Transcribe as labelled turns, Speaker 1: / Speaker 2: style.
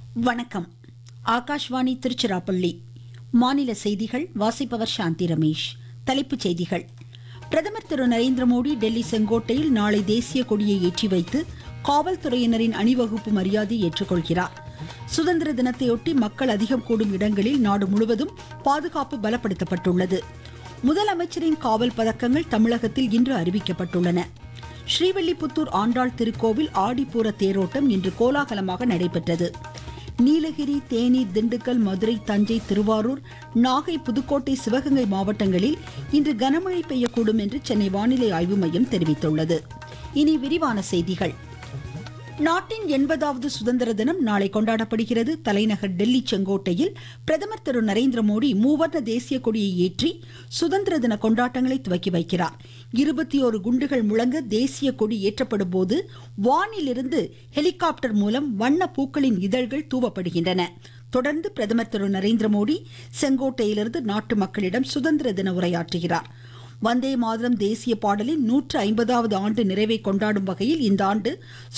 Speaker 1: வணக்கம் ஆகாஷ்வாணி திருச்சிராப்பள்ளி மாநில செய்திகள் வாசிப்பவர் சாந்தி ரமேஷ் தலைப்புச் செய்திகள் பிரதமர் திரு நரேந்திர மோடி டெல்லி செங்கோட்டையில் நாளை தேசிய கொடியை ஏற்றி வைத்து காவல்துறையினரின் அணிவகுப்பு மரியாதை ஏற்றுக்கொள்கிறார் சுதந்திர தினத்தையொட்டி மக்கள் அதிகம் கூடும் இடங்களில் நாடு முழுவதும் பாதுகாப்பு பலப்படுத்தப்பட்டுள்ளது முதலமைச்சரின் காவல் பதக்கங்கள் தமிழகத்தில் இன்று அறிவிக்கப்பட்டுள்ளன ஸ்ரீவில்லிபுத்தூர் ஆண்டாள் திருக்கோவில் ஆடிப்பூர தேரோட்டம் இன்று கோலாகலமாக நடைபெற்றது நீலகிரி தேனி திண்டுக்கல் மதுரை தஞ்சை திருவாரூர் நாகை புதுக்கோட்டை சிவகங்கை மாவட்டங்களில் இன்று கனமழை பெய்யக்கூடும் என்று சென்னை வானிலை ஆய்வு மையம் தெரிவித்துள்ளது இனி விரிவான செய்திகள் நாட்டின் எண்பதாவது சுதந்திர தினம் நாளை கொண்டாடப்படுகிறது தலைநகர் டெல்லி செங்கோட்டையில் பிரதமர் திரு நரேந்திர மோடி மூவர்ண தேசிய கொடியை ஏற்றி சுதந்திர தின கொண்டாட்டங்களை துவக்கி வைக்கிறார் இருபத்தி ஒரு குண்டுகள் முழங்க தேசிய கொடி ஏற்றப்படும் போது வானிலிருந்து ஹெலிகாப்டர் மூலம் வண்ண பூக்களின் இதழ்கள் தூவப்படுகின்றன தொடர்ந்து பிரதமர் திரு நரேந்திர மோடி செங்கோட்டையிலிருந்து நாட்டு மக்களிடம் சுதந்திர தின உரையாற்றுகிறார் வந்தே மாதரம் தேசிய பாடலின் நூற்று ஐம்பதாவது ஆண்டு நிறைவை கொண்டாடும் வகையில் இந்த ஆண்டு